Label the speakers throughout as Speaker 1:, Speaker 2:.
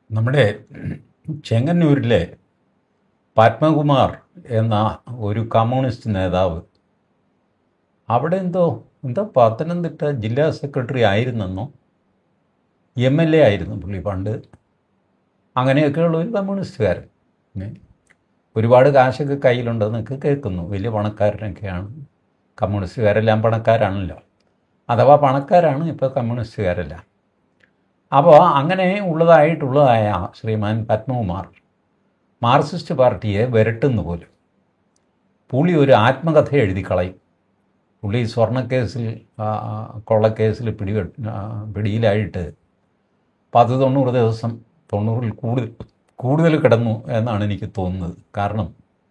Speaker 1: നമ്മുടെ ചെങ്ങന്നൂരിലെ പത്മകുമാർ എന്ന ഒരു കമ്മ്യൂണിസ്റ്റ് നേതാവ് അവിടെ എന്തോ എന്തോ പത്തനംതിട്ട ജില്ലാ സെക്രട്ടറി ആയിരുന്നെന്നോ എം എൽ എ ആയിരുന്നു പുള്ളി പണ്ട് അങ്ങനെയൊക്കെയുള്ള ഒരു കമ്മ്യൂണിസ്റ്റുകാരൻ ഏ. ഒരുപാട് കാശൊക്കെ കയ്യിലുണ്ടെന്നൊക്കെ കേൾക്കുന്നു വലിയ പണക്കാരനൊക്കെയാണ് കമ്മ്യൂണിസ്റ്റുകാരെല്ലാം പണക്കാരാണല്ലോ അഥവാ പണക്കാരാണ് ഇപ്പോൾ കമ്മ്യൂണിസ്റ്റുകാരെല്ലാം അപ്പോൾ അങ്ങനെ ഉള്ളതായിട്ടുള്ളതായ ശ്രീമാൻ പത്മകുമാർ മാർക്സിസ്റ്റ് പാർട്ടിയെ വിരട്ടുന്നു പോലും പുള്ളി ഒരു ആത്മകഥ എഴുതി കളയും പുള്ളി സ്വർണ്ണക്കേസിൽ ആ, കൊള്ളക്കേസിൽ പിടി പിടിയിലായിട്ട് പത്ത് തൊണ്ണൂറ് ദിവസം തൊണ്ണൂറിൽ കൂടുതൽ കൂടുതൽ കിടന്നു എന്നാണ് എനിക്ക് തോന്നുന്നത് കാരണം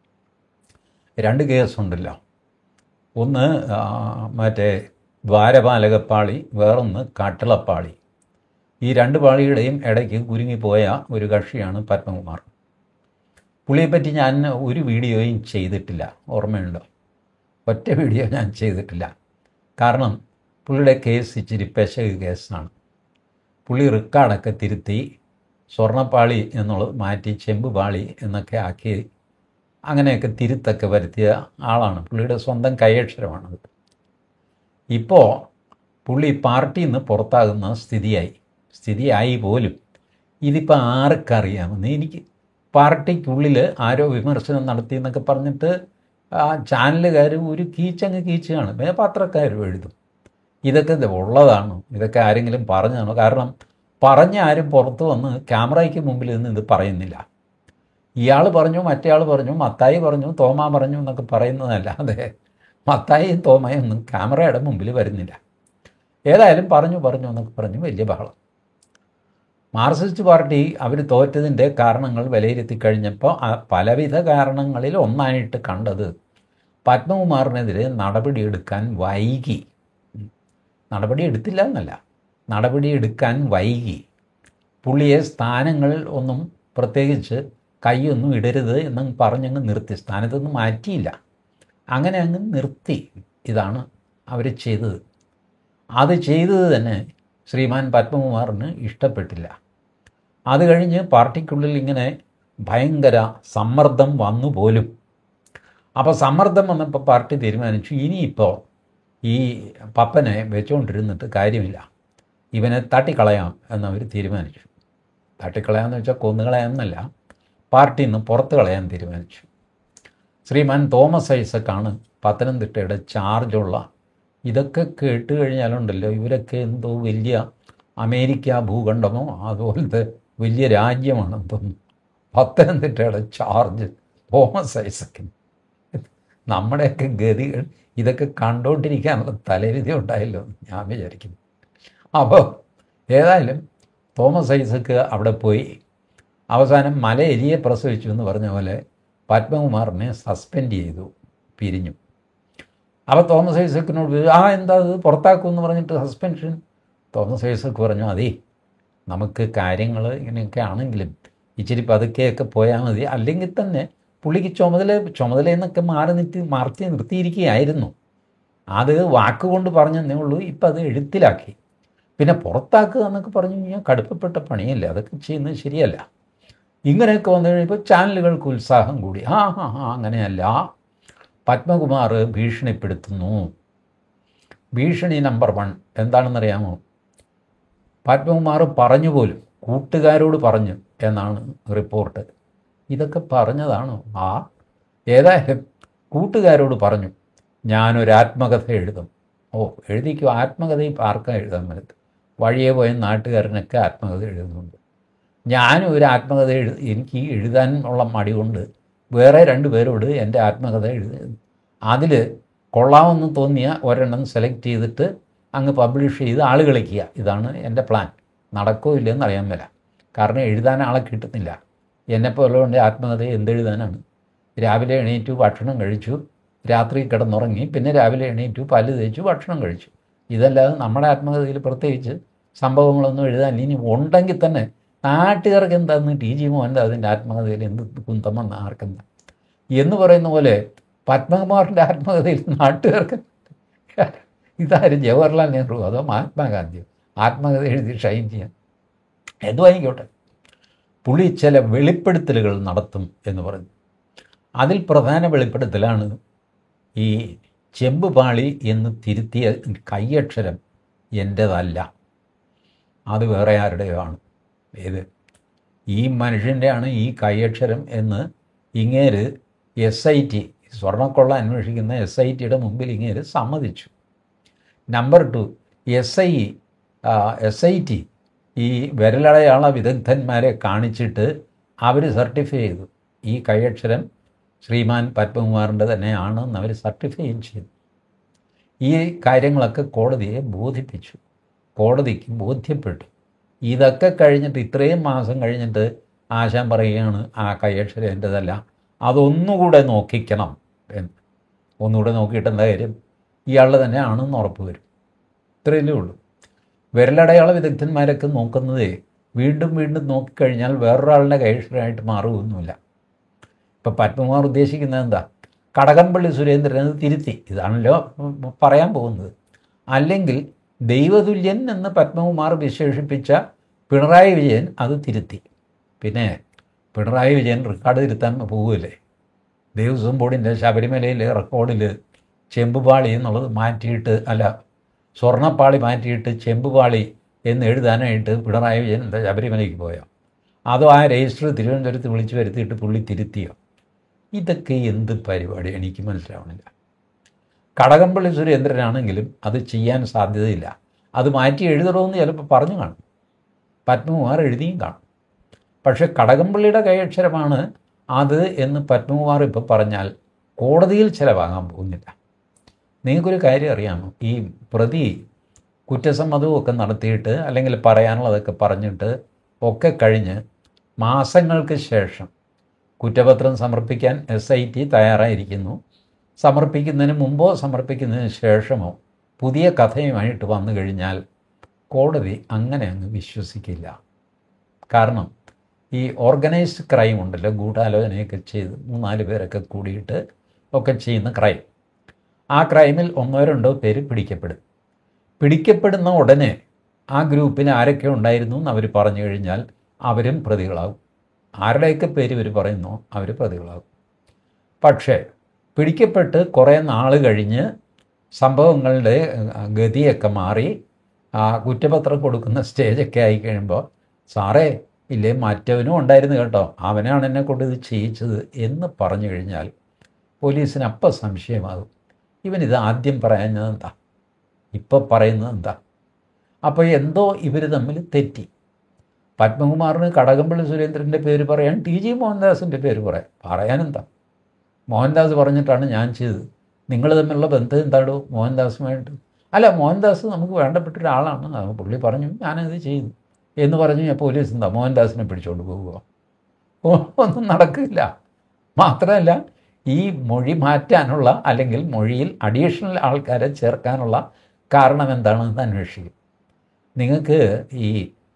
Speaker 1: രണ്ട് കേസുണ്ടല്ലോ ഒന്ന് ആ, മറ്റേ ദ്വാരപാലകപ്പാളി വേറൊന്ന് കാട്ടിളപ്പാളി ഈ രണ്ട് പാളിയുടെയും ഇടയ്ക്ക് കുരുങ്ങിപ്പോയ ഒരു കക്ഷിയാണ് പത്മകുമാർ പുള്ളിയെപ്പറ്റി ഞാൻ ഒരു വീഡിയോയും ചെയ്തിട്ടില്ല ഓർമ്മയുണ്ടോ ഒറ്റ വീഡിയോ ഞാൻ ചെയ്തിട്ടില്ല കാരണം പുള്ളിയുടെ കേസ് ഇച്ചിരി പെശക് കേസാണ് പുള്ളി റിക്കാർഡൊക്കെ തിരുത്തി സ്വർണ്ണപ്പാളി എന്നുള്ളത് മാറ്റി ചെമ്പ് പാളി എന്നൊക്കെ ആക്കി അങ്ങനെയൊക്കെ തിരുത്തൊക്കെ വരുത്തിയ ആളാണ് പുള്ളിയുടെ സ്വന്തം കൈയക്ഷരമാണത് ഇപ്പോൾ പുള്ളി പാർട്ടിയിൽ നിന്ന് പുറത്താകുന്ന സ്ഥിതിയായി സ്ഥിതിയായി പോലും ഇതിപ്പോൾ ആർക്കറിയാമെന്ന് എനിക്ക് പാർട്ടിക്കുള്ളിൽ ആരോ വിമർശനം നടത്തി എന്നൊക്കെ പറഞ്ഞിട്ട് ആ ചാനലുകാർ ഒരു കീച്ചങ്ങ് കീച്ചാണ് പിന്നെ പത്രക്കാരും എഴുതും ഇതൊക്കെ ഇത് ഉള്ളതാണ് ഇതൊക്കെ ആരെങ്കിലും പറഞ്ഞതാണോ കാരണം പറഞ്ഞ ആരും പുറത്ത് വന്ന് ക്യാമറയ്ക്ക് മുമ്പിൽ നിന്ന് ഇത് പറയുന്നില്ല ഇയാൾ പറഞ്ഞു മറ്റേയാൾ പറഞ്ഞു മത്തായി പറഞ്ഞു തോമ പറഞ്ഞു എന്നൊക്കെ പറയുന്നതല്ലാതെ മത്തായിയും തോമയും ഒന്നും ക്യാമറയുടെ മുമ്പിൽ വരുന്നില്ല ഏതായാലും പറഞ്ഞു പറഞ്ഞു എന്നൊക്കെ പറഞ്ഞു വലിയ ബഹളം മാർക്സിസ്റ്റ് പാർട്ടി അവർ തോറ്റതിൻ്റെ കാരണങ്ങൾ വിലയിരുത്തി കഴിഞ്ഞപ്പോൾ ആ പലവിധ കാരണങ്ങളിൽ ഒന്നായിട്ട് കണ്ടത് പത്മകുമാറിനെതിരെ നടപടിയെടുക്കാൻ വൈകി നടപടി എടുത്തില്ല എന്നല്ല നടപടി എടുക്കാൻ വൈകി പുള്ളിയെ സ്ഥാനങ്ങൾ ഒന്നും പ്രത്യേകിച്ച് കൈയൊന്നും ഇടരുത് എന്നങ്ങ് പറഞ്ഞങ്ങ് നിർത്തി സ്ഥാനത്തൊന്നും മാറ്റിയില്ല അങ്ങനെ അങ്ങ് നിർത്തി ഇതാണ് അവർ ചെയ്തത് അത് ചെയ്തത് തന്നെ ശ്രീമാൻ പത്മകുമാറിന് ഇഷ്ടപ്പെട്ടില്ല അത് കഴിഞ്ഞ് പാർട്ടിക്കുള്ളിൽ ഇങ്ങനെ ഭയങ്കര സമ്മർദ്ദം വന്നു പോലും അപ്പോൾ സമ്മർദ്ദം വന്നപ്പോൾ പാർട്ടി തീരുമാനിച്ചു ഇനിയിപ്പോൾ ഈ പപ്പനെ വെച്ചുകൊണ്ടിരുന്നിട്ട് കാര്യമില്ല ഇവനെ തട്ടിക്കളയാം എന്നവർ തീരുമാനിച്ചു തട്ടിക്കളയാമെന്ന് വെച്ചാൽ കൊന്നുകളയാമെന്നല്ല പാർട്ടിയിൽ നിന്ന് പുറത്ത് കളയാൻ തീരുമാനിച്ചു ശ്രീമാൻ തോമസ് ഐസക്കാണ് പത്തനംതിട്ടയുടെ ചാർജുള്ള ഇതൊക്കെ കേട്ട് കഴിഞ്ഞാലുണ്ടല്ലോ ഇവരൊക്കെ എന്തോ വലിയ അമേരിക്ക ഭൂഖണ്ഡമോ അതുപോലത്തെ വലിയ രാജ്യമാണെന്ന് തോന്നുന്നു പത്തനംതിട്ടയുടെ ചാർജ് തോമസ് ഐസക്കിന് നമ്മുടെയൊക്കെ ഗതികൾ ഇതൊക്കെ കണ്ടുകൊണ്ടിരിക്കാനുള്ള തലവിധി ഉണ്ടായല്ലോ എന്ന് ഞാൻ വിചാരിക്കുന്നു അപ്പോൾ ഏതായാലും തോമസ് ഐസക്ക് അവിടെ പോയി അവസാനം മല എലിയെ പ്രസവിച്ചു എന്ന് പറഞ്ഞ പോലെ പത്മകുമാറിനെ സസ്പെൻഡ് ചെയ്തു പിരിഞ്ഞു അപ്പോൾ തോമസ് ഐസക്കിനോട് ചോദിച്ചു, ആ എന്താ അത് പുറത്താക്കുമെന്ന് പറഞ്ഞിട്ട് സസ്പെൻഷൻ തോമസ് ഐസക്ക് പറഞ്ഞു അതേ നമുക്ക് കാര്യങ്ങൾ ഇങ്ങനെയൊക്കെ ആണെങ്കിലും ഇച്ചിരി പതുക്കെയൊക്കെ പോയാൽ മതി അല്ലെങ്കിൽ തന്നെ പുള്ളിക്ക് ചുമതല ചുമതലയിൽ നിന്നൊക്കെ മാറി നിർത്തി മാറ്റി നിർത്തിയിരിക്കുകയായിരുന്നു അത് വാക്കുകൊണ്ട് പറഞ്ഞതേ ഉള്ളൂ ഇപ്പം അത് എഴുത്തിലാക്കി പിന്നെ പുറത്താക്കുക എന്നൊക്കെ പറഞ്ഞു കഴിഞ്ഞാൽ കടുപ്പപ്പെട്ട പണിയല്ലേ അതൊക്കെ ചെയ്യുന്നത് ശരിയല്ല ഇങ്ങനെയൊക്കെ വന്നു കഴിയുമ്പോൾ ചാനലുകൾക്ക് ഉത്സാഹം കൂടി ആ ഹാ ഹാ അങ്ങനെയല്ല പത്മകുമാർ ഭീഷണിപ്പെടുത്തുന്നു ഭീഷണി നമ്പർ വൺ എന്താണെന്നറിയാമോ പത്മകുമാർ പറഞ്ഞു പോലും കൂട്ടുകാരോട് പറഞ്ഞു എന്നാണ് റിപ്പോർട്ട് ഇതൊക്കെ പറഞ്ഞതാണോ ആ ഏതായാലും കൂട്ടുകാരോട് പറഞ്ഞു ഞാനൊരു ആത്മകഥ എഴുതും ഓ എഴുതിക്കും ആത്മകഥ ഇപ്പം ആർക്കാ എഴുതാൻ പറ്റത്ത് വഴിയെ പോയ നാട്ടുകാരനൊക്കെ ആത്മകഥ എഴുതുന്നുണ്ട് ഞാനും ഒരു ആത്മകഥ എഴു എനിക്ക് എഴുതാൻ ഉള്ള മടി കൊണ്ട് വേറെ രണ്ട് പേരോട് എൻ്റെ ആത്മകഥ എഴുതി അതിൽ കൊള്ളാമെന്ന് തോന്നിയ ഒരെണ്ണം സെലക്ട് ചെയ്തിട്ട് അങ്ങ് പബ്ലിഷ് ചെയ്ത് ആൾ കളിക്കുക ഇതാണ് എൻ്റെ പ്ലാൻ നടക്കോ ഇല്ലെന്ന് അറിയാൻ മേല കാരണം എഴുതാൻ ആളെ കിട്ടുന്നില്ല എന്നെപ്പോലുള്ളവൻ്റെ ആത്മകഥ എന്തെഴുതാനാണ് രാവിലെ എണീറ്റു ഭക്ഷണം കഴിച്ചു രാത്രി കിടന്നുറങ്ങി പിന്നെ രാവിലെ എണീറ്റു പല്ല് തേച്ചു ഭക്ഷണം കഴിച്ചു ഇതല്ലാതെ നമ്മുടെ ആത്മകഥയിൽ പ്രത്യേകിച്ച് സംഭവങ്ങളൊന്നും എഴുതാൻ ഇനി ഉണ്ടെങ്കിൽ തന്നെ നാട്ടുകാർക്ക് എന്താന്ന് ടി ജി മോഹൻ്റെ അതിൻ്റെ ആത്മകഥയിൽ എന്ത് കുന്തമെന്ന് ആർക്കെന്താ എന്ന് പറയുന്ന പോലെ പത്മകുമാറിൻ്റെ ആത്മകഥയിൽ നാട്ടുകാർക്ക് ഇതാരും ജവഹർലാൽ നെഹ്റു അതോ മഹാത്മാഗാന്ധിയോ ആത്മകഥ എഴുതി ഷൈൻ ചെയ്യാൻ എന്തു ആയിക്കോട്ടെ പുള്ളി ചില വെളിപ്പെടുത്തലുകൾ നടത്തും എന്ന് പറഞ്ഞു അതിൽ പ്രധാന വെളിപ്പെടുത്തലാണ് ഈ ചെമ്പുപാളി എന്ന് തിരുത്തിയ കൈയക്ഷരം എൻ്റേതല്ല അത് വേറെ ആരുടെയോ ആണ് ഏത് ഈ മനുഷ്യൻ്റെയാണ് ഈ കൈയക്ഷരം എന്ന് ഇങ്ങേര് എസ് ഐ ടി സ്വർണ്ണക്കൊള്ള അന്വേഷിക്കുന്ന എസ് ഐ ടിയുടെ മുമ്പിൽ ഇങ്ങേര് സമ്മതിച്ചു number two S I S I T ഈ വിരലടയാള വിദഗ്ധന്മാരെ കാണിച്ചിട്ട് അവർ സർട്ടിഫൈ ചെയ്തു ഈ കൈയക്ഷരം ശ്രീമാൻ പത്മകുമാറിൻ്റെ തന്നെയാണെന്ന് അവർ സർട്ടിഫൈയും ചെയ്തു ഈ കാര്യങ്ങളൊക്കെ കോടതിയെ ബോധിപ്പിച്ചു കോടതിക്ക് ബോധ്യപ്പെട്ടു ഇതൊക്കെ കഴിഞ്ഞിട്ട് ഇത്രയും മാസം കഴിഞ്ഞിട്ട് ആശാൻ പറയുകയാണ് ആ കൈയക്ഷരം എൻ്റെതല്ല അതൊന്നുകൂടെ നോക്കിക്കണം എന്ന് ഒന്നുകൂടെ നോക്കിയിട്ട് എന്താ കാര്യം ഇയാളുടെ തന്നെ ആണെന്ന് ഉറപ്പ് വരും ഇത്രയല്ലേ ഉള്ളൂ വിരലടയാള വിദഗ്ധന്മാരൊക്കെ നോക്കുന്നത് വീണ്ടും വീണ്ടും നോക്കിക്കഴിഞ്ഞാൽ വേറൊരാളുടെ കൈയക്ഷരമായിട്ട് മാറുമൊന്നുമില്ല ഇപ്പം പത്മകുമാർ ഉദ്ദേശിക്കുന്നത് എന്താ കടകംപള്ളി സുരേന്ദ്രൻ അത് തിരുത്തി ഇതാണല്ലോ പറയാൻ പോകുന്നത് അല്ലെങ്കിൽ ദൈവതുല്യൻ എന്ന് പത്മകുമാർ വിശേഷിപ്പിച്ച പിണറായി വിജയൻ അത് തിരുത്തി പിന്നെ പിണറായി വിജയൻ റെക്കോർഡ് തിരുത്താൻ പോവുകയല്ലേ ദേവസ്വം ബോർഡിൻ്റെ ശബരിമലയിലെ റെക്കോർഡിൽ ചെമ്പുപാളി എന്നുള്ളത് മാറ്റിയിട്ട് അല്ല സ്വർണ്ണപ്പാളി മാറ്റിയിട്ട് ചെമ്പുപാളി എന്ന് എഴുതാനായിട്ട് പിണറായി വിജയൻ എന്താ ശബരിമലയ്ക്ക് പോയോ അതോ ആ രജിസ്റ്റർ തിരുവനന്തപുരത്ത് വിളിച്ചു വരുത്തിയിട്ട് പുള്ളി തിരുത്തിയോ ഇതൊക്കെ എന്ത് പരിപാടി എനിക്ക് മനസ്സിലാവണില്ല കടകംപള്ളി സുരേന്ദ്രനാണെങ്കിലും അത് ചെയ്യാൻ സാധ്യതയില്ല അത് മാറ്റി എഴുതണമെന്ന് ചിലപ്പോൾ പറഞ്ഞു കാണും പത്മകുമാർ എഴുതിയും കാണും പക്ഷേ കടകംപള്ളിയുടെ കൈയക്ഷരമാണ് അത് എന്ന് പത്മകുമാർ ഇപ്പോൾ പറഞ്ഞാൽ കോടതിയിൽ ചിലവാകാൻ പോകുന്നില്ല നിങ്ങൾക്കൊരു കാര്യം അറിയാമോ ഈ പ്രതി കുറ്റസമ്മതവും ഒക്കെ നടത്തിയിട്ട് അല്ലെങ്കിൽ പറയാനുള്ളതൊക്കെ പറഞ്ഞിട്ട് ഒക്കെ കഴിഞ്ഞ് മാസങ്ങൾക്ക് ശേഷം കുറ്റപത്രം സമർപ്പിക്കാൻ എസ് ഐ ടി തയ്യാറായിരിക്കുന്നു സമർപ്പിക്കുന്നതിന് മുമ്പോ സമർപ്പിക്കുന്നതിന് ശേഷമോ പുതിയ കഥയുമായിട്ട് വന്നു കഴിഞ്ഞാൽ കോടതി അങ്ങനെ അങ്ങ് വിശ്വസിക്കില്ല കാരണം ഈ ഓർഗനൈസ്ഡ് ക്രൈം ഉണ്ടല്ലോ ഗൂഢാലോചനയൊക്കെ ചെയ്ത് മൂന്നാല് പേരൊക്കെ കൂടിയിട്ട് ഒക്കെ ചെയ്യുന്ന ക്രൈം ആ ക്രൈമിൽ ഒന്നോ രണ്ടോ പേര് പിടിക്കപ്പെടും പിടിക്കപ്പെടുന്ന ഉടനെ ആ ഗ്രൂപ്പിൽ ആരൊക്കെ ഉണ്ടായിരുന്നു എന്ന് അവർ പറഞ്ഞു കഴിഞ്ഞാൽ അവരും പ്രതികളാകും ആരുടെയൊക്കെ പേര് ഇവർ പറയുന്നു അവർ പ്രതികളാകും പക്ഷേ പിടിക്കപ്പെട്ട് കുറേ നാൾ കഴിഞ്ഞ് സംഭവങ്ങളുടെ ഗതിയൊക്കെ മാറി ആ കുറ്റപത്രം കൊടുക്കുന്ന സ്റ്റേജൊക്കെ ആയി കഴിയുമ്പോൾ സാറേ ഇല്ലേ മറ്റവനും ഉണ്ടായിരുന്നു കേട്ടോ അവനാണ് എന്നെ കൊണ്ട് ഇത് ചെയ്യിച്ചത് എന്ന് പറഞ്ഞു കഴിഞ്ഞാൽ പോലീസിന് അപ്പം സംശയമാകും ഇവനിത് ആദ്യം പറയാഞ്ഞത് എന്താ ഇപ്പം പറയുന്നത് എന്താ അപ്പോൾ എന്തോ ഇവർ തമ്മിൽ തെറ്റി പത്മകുമാറിന് കടകംപള്ളി സുരേന്ദ്രൻ്റെ പേര് പറയാൻ ടി ജി മോഹൻദാസിൻ്റെ പേര് പറയാം പറയാനെന്താ മോഹൻദാസ് പറഞ്ഞിട്ടാണ് ഞാൻ ചെയ്തത് നിങ്ങൾ തമ്മിലുള്ള ബന്ധം എന്താടോ മോഹൻദാസുമായിട്ട് അല്ല മോഹൻദാസ് നമുക്ക് വേണ്ടപ്പെട്ട ഒരാളാണ് അത് പുള്ളി പറഞ്ഞു ഞാനത് ചെയ്തു എന്ന് പറഞ്ഞു ഞാൻ പോലീസ് എന്താ മോഹൻദാസിനെ പിടിച്ചുകൊണ്ട് പോകുമോ ഒന്നും നടക്കില്ല മാത്രമല്ല ഈ മൊഴി മാറ്റാനുള്ള അല്ലെങ്കിൽ മൊഴിയിൽ അഡീഷണൽ ആൾക്കാരെ ചേർക്കാനുള്ള കാരണം എന്താണെന്ന് അന്വേഷിക്കും നിങ്ങൾക്ക് ഈ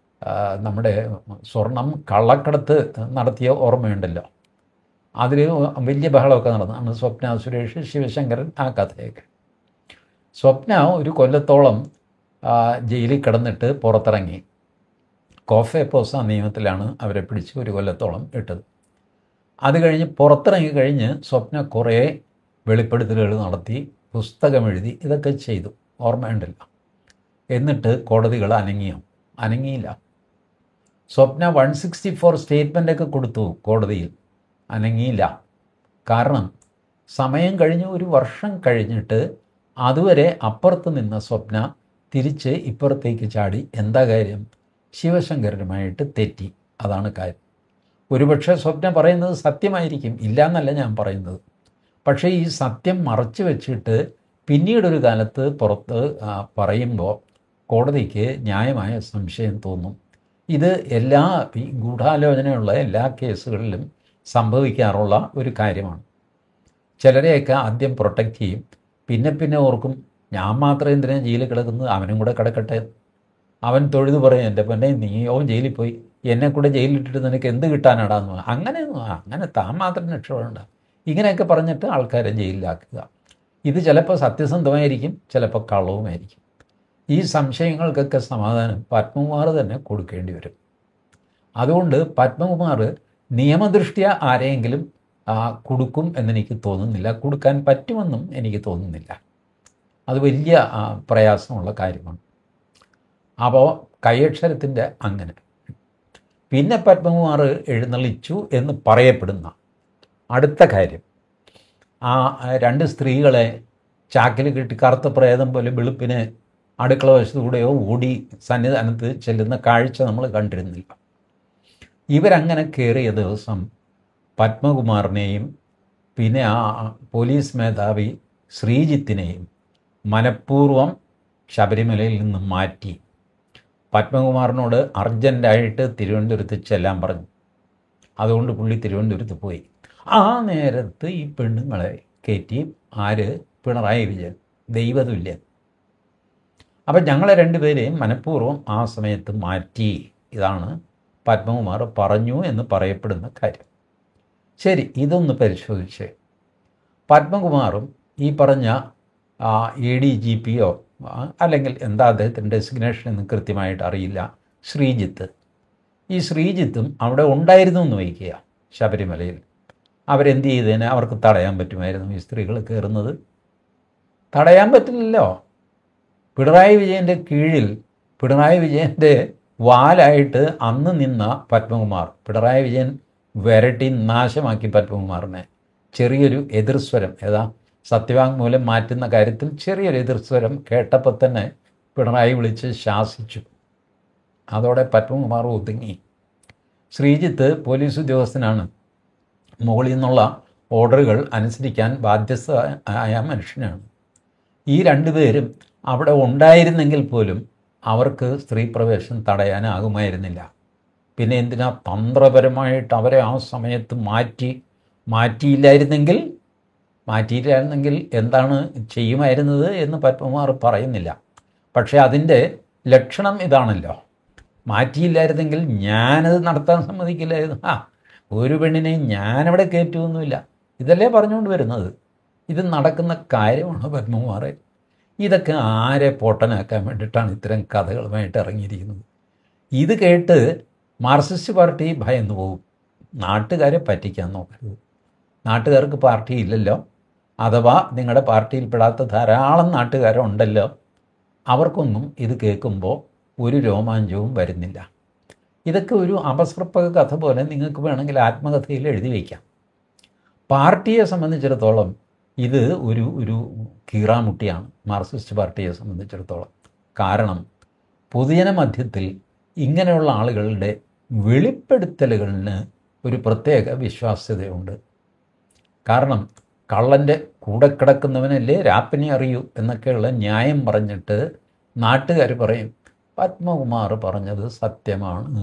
Speaker 1: നമ്മുടെ സ്വർണം കള്ളക്കടത്ത് നടത്തിയ ഓർമ്മയുണ്ടല്ലോ അതിൽ വലിയ ബഹളമൊക്കെ നടന്നതാണ് സ്വപ്ന സുരേഷ് ശിവശങ്കരൻ ആ കഥയൊക്കെ സ്വപ്ന ഒരു കൊല്ലത്തോളം ജയിലിൽ കിടന്നിട്ട് പുറത്തിറങ്ങി കോഫെ പോസ നിയമത്തിലാണ് അവരെ പിടിച്ച് ഒരു കൊല്ലത്തോളം ഇട്ടത് അത് കഴിഞ്ഞ് പുറത്തിറങ്ങി കഴിഞ്ഞ് സ്വപ്ന കുറേ വെളിപ്പെടുത്തലുകൾ നടത്തി പുസ്തകം എഴുതി ഇതൊക്കെ ചെയ്തു ഓർമ്മയുണ്ടല്ലോ എന്നിട്ട് കോടതികൾ അനങ്ങിയോ അനങ്ങിയില്ല സ്വപ്ന വൺ സിക്സ്റ്റി ഫോർ സ്റ്റേറ്റ്മെൻ്റൊക്കെ കൊടുത്തു കോടതിയിൽ അനങ്ങിയില്ല കാരണം സമയം കഴിഞ്ഞ് ഒരു വർഷം കഴിഞ്ഞിട്ട് അതുവരെ അപ്പുറത്ത് നിന്ന സ്വപ്ന തിരിച്ച് ഇപ്പുറത്തേക്ക് ചാടി എന്താ കാര്യം ശിവശങ്കരനുമായിട്ട് തെറ്റി അതാണ് കാര്യം ഒരുപക്ഷെ സ്വപ്ന പറയുന്നത് സത്യമായിരിക്കും ഇല്ല എന്നല്ല ഞാൻ പറയുന്നത് പക്ഷേ ഈ സത്യം മറച്ചു വെച്ചിട്ട് പിന്നീടൊരു കാലത്ത് പുറത്ത് പറയുമ്പോൾ കോടതിക്ക് ന്യായമായ സംശയം തോന്നും ഇത് എല്ലാ ഈ ഗൂഢാലോചനയുള്ള എല്ലാ കേസുകളിലും സംഭവിക്കാറുള്ള ഒരു കാര്യമാണ് ചിലരെയൊക്കെ ആദ്യം പ്രൊട്ടക്റ്റ് ചെയ്യും പിന്നെ പിന്നെ ഓർക്കും ഞാൻ മാത്രം എന്തിനാ ജയിലിൽ കിടക്കുന്നത് അവനും കൂടെ കിടക്കട്ടെ അവൻ തൊഴുത് പറയും എൻ്റെ പൊന്നെ നീയോ ജയിലിൽ പോയി എന്നെ കൂടെ ജയിലിലിട്ടിട്ട് നിനക്ക് എന്ത് കിട്ടാനാടാന്ന് അങ്ങനെ അങ്ങനെ താൻ മാത്രം രക്ഷപ്പെടേണ്ട ഇങ്ങനെയൊക്കെ പറഞ്ഞിട്ട് ആൾക്കാരെ ജയിലിലാക്കുക ഇത് ചിലപ്പോൾ സത്യസന്ധമായിരിക്കും ചിലപ്പോൾ കള്ളവുമായിരിക്കും ഈ സംശയങ്ങൾക്കൊക്കെ സമാധാനം പത്മകുമാർ തന്നെ കൊടുക്കേണ്ടി വരും അതുകൊണ്ട് പത്മകുമാർ നിയമദൃഷ്ട്യ ആരെയെങ്കിലും ആ, കൊടുക്കും എന്നെനിക്ക് തോന്നുന്നില്ല കൊടുക്കാൻ പറ്റുമെന്നും എനിക്ക് തോന്നുന്നില്ല അത് വലിയ ആ, പ്രയാസമുള്ള കാര്യമാണ് അപ്പോൾ കൈയക്ഷരത്തിൻ്റെ അങ്ങനെ പിന്നെ പത്മകുമാർ എഴുന്നള്ളിച്ചു എന്ന് പറയപ്പെടുന്ന അടുത്ത കാര്യം ആ രണ്ട് സ്ത്രീകളെ ചാക്കിൽ കെട്ടി കറുത്ത പ്രേതം പോലെ വെളുപ്പിന് അടുക്കള വശത്തൂടെയോ ഓടി സന്നിധാനത്ത് ചെല്ലുന്ന കാഴ്ച നമ്മൾ കണ്ടിരുന്നില്ല ഇവരങ്ങനെ കയറിയ ദിവസം പത്മകുമാറിനെയും പിന്നെ ആ പോലീസ് മേധാവി ശ്രീജിത്തിനെയും മനഃപൂർവ്വം ശബരിമലയിൽ നിന്ന് മാറ്റി പത്മകുമാറിനോട് അർജൻറ്റായിട്ട് തിരുവനന്തപുരത്ത് ചെല്ലാൻ പറഞ്ഞു അതുകൊണ്ട് പുള്ളി തിരുവനന്തപുരത്ത് പോയി ആ നേരത്ത് ഈ പെണ്ണുങ്ങളെ കയറ്റി ആര് പിണറായി വിജയൻ ദൈവതുല്യൻ അപ്പം ഞങ്ങളെ രണ്ടുപേരെയും മനഃപൂർവ്വം ആ സമയത്ത് മാറ്റി ഇതാണ് പത്മകുമാർ പറഞ്ഞു എന്ന് പറയപ്പെടുന്ന കാര്യം ശരി ഇതൊന്ന് പരിശോധിച്ച് പത്മകുമാറും ഈ പറഞ്ഞ എ ഡി ജി പിയോ അല്ലെങ്കിൽ എന്താ അദ്ദേഹത്തിൻ്റെ ഡെസിഗ്നേഷൻ എന്ന് കൃത്യമായിട്ട് അറിയില്ല ശ്രീജിത്ത് ഈ ശ്രീജിത്തും അവിടെ ഉണ്ടായിരുന്നു എന്ന് വയ്ക്കുക ശബരിമലയിൽ അവരെന്ത് ചെയ്തതിന് അവർക്ക് തടയാൻ പറ്റുമായിരുന്നു ഈ സ്ത്രീകൾ കയറുന്നത് തടയാൻ പറ്റില്ലല്ലോ പിണറായി വിജയൻ്റെ കീഴിൽ പിണറായി വിജയൻ്റെ വാലായിട്ട് അന്ന് നിന്ന പത്മകുമാർ പിണറായി വിജയൻ വിരട്ടി നാശമാക്കി പത്മകുമാറിനെ ചെറിയൊരു എതിർസ്വരം ഏതാ സത്യവാങ്മൂലം മാറ്റുന്ന കാര്യത്തിൽ ചെറിയൊരു എതിർസ്വരം കേട്ടപ്പോൾ തന്നെ പിണറായി വിളിച്ച് ശാസിച്ചു അതോടെ പത്മകുമാർ ഒതുങ്ങി ശ്രീജിത്ത് പോലീസ് ഉദ്യോഗസ്ഥനാണ് മുകളിൽ നിന്നുള്ള ഓർഡറുകൾ അനുസരിക്കാൻ ബാധ്യസ്ഥ ആയ മനുഷ്യനാണ് ഈ രണ്ടുപേരും അവിടെ ഉണ്ടായിരുന്നെങ്കിൽ പോലും അവർക്ക് സ്ത്രീ പ്രവേശനം തടയാനാകുമായിരുന്നില്ല പിന്നെ എന്തിനാ തന്ത്രപരമായിട്ട് അവരെ ആ സമയത്ത് മാറ്റി മാറ്റിയില്ലായിരുന്നെങ്കിൽ മാറ്റിയില്ലായിരുന്നെങ്കിൽ എന്താണ് ചെയ്യുമായിരുന്നത് എന്ന് പത്മകുമാർ പറയുന്നില്ല പക്ഷേ അതിൻ്റെ ലക്ഷണം ഇതാണല്ലോ മാറ്റിയില്ലായിരുന്നെങ്കിൽ ഞാനത് നടത്താൻ സമ്മതിക്കില്ലായിരുന്നു ആ ഒരു പെണ്ണിനെ ഞാനവിടെ കയറ്റുമൊന്നുമില്ല ഇതല്ലേ പറഞ്ഞുകൊണ്ട് വരുന്നത് ഇത് നടക്കുന്ന കാര്യമാണ് പത്മകുമാറെ ഇതൊക്കെ ആരെ പൊട്ടനാക്കാൻ വേണ്ടിയിട്ടാണ് ഇത്തരം കഥകളുമായിട്ട് ഇറങ്ങിയിരിക്കുന്നത് ഇത് കേട്ട് മാർക്സിസ്റ്റ് പാർട്ടി ഭയന്നു പോകും നാട്ടുകാരെ പറ്റിക്കാൻ നോക്കരുത് നാട്ടുകാർക്ക് പാർട്ടി ഇല്ലല്ലോ അഥവാ നിങ്ങളുടെ പാർട്ടിയിൽപ്പെടാത്ത ധാരാളം നാട്ടുകാരുണ്ടല്ലോ അവർക്കൊന്നും ഇത് കേൾക്കുമ്പോൾ ഒരു രോമാഞ്ചവും വരുന്നില്ല ഇതൊക്കെ ഒരു അപസർപ്പക കഥ പോലെ നിങ്ങൾക്ക് വേണമെങ്കിൽ ആത്മകഥയിൽ എഴുതി വയ്ക്കാം പാർട്ടിയെ സംബന്ധിച്ചിടത്തോളം ഇത് ഒരു ഒരു കീറാമുട്ടിയാണ് മാർക്സിസ്റ്റ് പാർട്ടിയെ സംബന്ധിച്ചിടത്തോളം കാരണം പൊതുജന മധ്യത്തിൽ ഇങ്ങനെയുള്ള ആളുകളുടെ വെളിപ്പെടുത്തലുകളിന് ഒരു പ്രത്യേക വിശ്വാസ്യതയുണ്ട് കാരണം കള്ളൻ്റെ കൂടെ കിടക്കുന്നവനല്ലേ രാപ്പിനെ അറിയൂ എന്നൊക്കെയുള്ള ന്യായം പറഞ്ഞിട്ട് നാട്ടുകാർ പറയും പത്മകുമാർ പറഞ്ഞത് സത്യമാണ്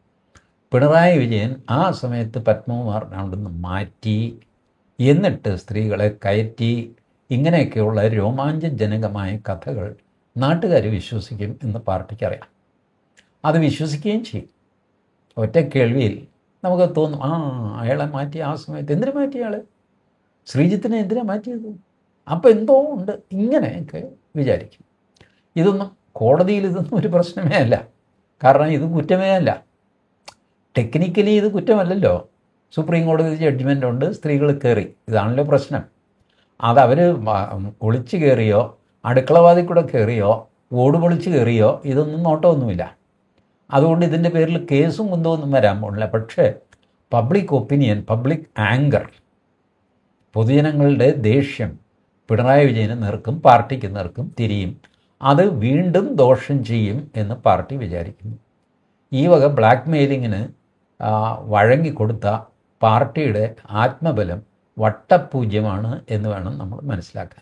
Speaker 1: പിണറായി വിജയൻ ആ സമയത്ത് പത്മകുമാറിനെ അവിടുന്ന് മാറ്റി എന്നിട്ട് സ്ത്രീകളെ കയറ്റി ഇങ്ങനെയൊക്കെയുള്ള രോമാഞ്ചജനകമായ കഥകൾ നാട്ടുകാർ വിശ്വസിക്കും എന്ന് പാർട്ടിക്കറിയാം അത് വിശ്വസിക്കുകയും ചെയ്യും ഒറ്റ കേൾവിയിൽ നമുക്ക് തോന്നും ആ അയാളെ മാറ്റി ആ സമയത്ത് എന്തിനു മാറ്റി അയാൾ ശ്രീജിത്തിനെ എന്തിനാ മാറ്റിയത് അപ്പോൾ എന്തോ ഉണ്ട് ഇങ്ങനെയൊക്കെ വിചാരിക്കും ഇതൊന്നും കോടതിയിൽ ഇതൊന്നും ഒരു പ്രശ്നമേ അല്ല കാരണം ഇത് കുറ്റമേ അല്ല ടെക്നിക്കലി ഇത് കുറ്റമല്ലല്ലോ സുപ്രീം കോടതി ജഡ്ജ്മെൻ്റ് ഉണ്ട് സ്ത്രീകൾ കയറി ഇതാണല്ലോ പ്രശ്നം അതവർ ഒളിച്ച് കയറിയോ അടുക്കളവാതിൽ കൂടെ കയറിയോ ഓട് പൊളിച്ച് കയറിയോ ഇതൊന്നും നോട്ടമൊന്നുമില്ല അതുകൊണ്ട് ഇതിൻ്റെ പേരിൽ കേസും കുന്തമൊന്നും വരാൻ പോണില്ല പക്ഷേ പബ്ലിക് ഒപ്പീനിയൻ പബ്ലിക് ആങ്കർ പൊതുജനങ്ങളുടെ ദേഷ്യം പിണറായി വിജയന് നേർക്കും പാർട്ടിക്ക് നേർക്കും തിരിയും അത് വീണ്ടും ദോഷം ചെയ്യും എന്ന് പാർട്ടി വിചാരിക്കുന്നു ഈ വക ബ്ലാക്ക് മെയിലിങ്ങിന് വഴങ്ങിക്കൊടുത്ത പാർട്ടിയുടെ ആത്മബലം വട്ടപൂജ്യമാണ് എന്ന് വേണം നമ്മൾ മനസ്സിലാക്കാൻ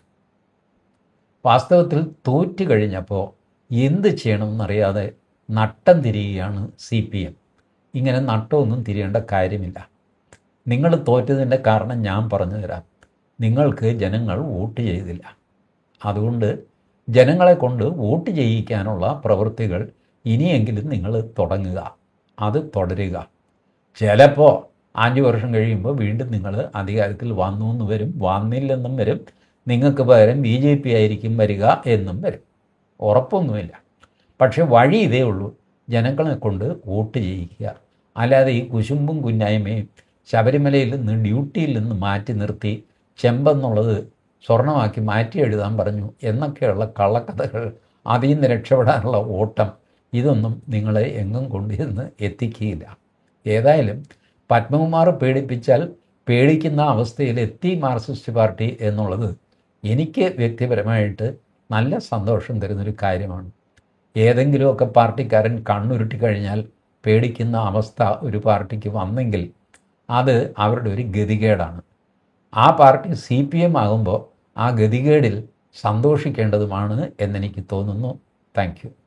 Speaker 1: വാസ്തവത്തിൽ തോറ്റു കഴിഞ്ഞപ്പോൾ എന്ത് ചെയ്യണമെന്നറിയാതെ നട്ടം തിരിയുകയാണ് സി പി എം ഇങ്ങനെ നട്ടമൊന്നും തിരിയേണ്ട കാര്യമില്ല നിങ്ങൾ തോറ്റതിൻ്റെ കാരണം ഞാൻ പറഞ്ഞു തരാം നിങ്ങൾക്ക് ജനങ്ങൾ വോട്ട് ചെയ്തില്ല അതുകൊണ്ട് ജനങ്ങളെ കൊണ്ട് വോട്ട് ചെയ്യിക്കാനുള്ള പ്രവൃത്തികൾ ഇനിയെങ്കിലും നിങ്ങൾ തുടങ്ങുക അത് തുടരുക ചിലപ്പോൾ അഞ്ച് വർഷം കഴിയുമ്പോൾ വീണ്ടും നിങ്ങൾ അധികാരത്തിൽ വന്നു എന്ന് വരും വന്നില്ലെന്നും വരും നിങ്ങൾക്ക് പകരം ബി ജെ പി ആയിരിക്കും വരിക എന്നും വരും ഉറപ്പൊന്നുമില്ല പക്ഷേ വഴി ഇതേ ഉള്ളൂ ജനങ്ങളെ കൊണ്ട് വോട്ട് ചെയ്യിക്കുക അല്ലാതെ ഈ കുശുമ്പും കുന്നായ്മയും ശബരിമലയിൽ നിന്ന് ഡ്യൂട്ടിയിൽ നിന്ന് മാറ്റി നിർത്തി ചെമ്പെന്നുള്ളത് സ്വർണമാക്കി മാറ്റി എഴുതാൻ പറഞ്ഞു എന്നൊക്കെയുള്ള കള്ളക്കഥകൾ അതിൽ നിന്ന് രക്ഷപ്പെടാനുള്ള ഓട്ടം ഇതൊന്നും നിങ്ങളെ എങ്ങും കൊണ്ടുവന്ന് എത്തിക്കുകയില്ല ഏതായാലും പത്മകുമാർ പേടിപ്പിച്ചാൽ പേടിക്കുന്ന അവസ്ഥയിൽ എത്തി മാർക്സിസ്റ്റ് പാർട്ടി എന്നുള്ളത് എനിക്ക് വ്യക്തിപരമായിട്ട് നല്ല സന്തോഷം തരുന്നൊരു കാര്യമാണ് ഏതെങ്കിലുമൊക്കെ പാർട്ടിക്കാരൻ കണ്ണുരുട്ടി കഴിഞ്ഞാൽ പേടിക്കുന്ന അവസ്ഥ ഒരു പാർട്ടിക്ക് വന്നെങ്കിൽ അത് അവരുടെ ഒരു ഗതികേടാണ് ആ പാർട്ടി സി പി എം ആകുമ്പോൾ ആ ഗതികേടിൽ സന്തോഷിക്കേണ്ടതുമാണ് എന്നെനിക്ക് തോന്നുന്നു താങ്ക് യു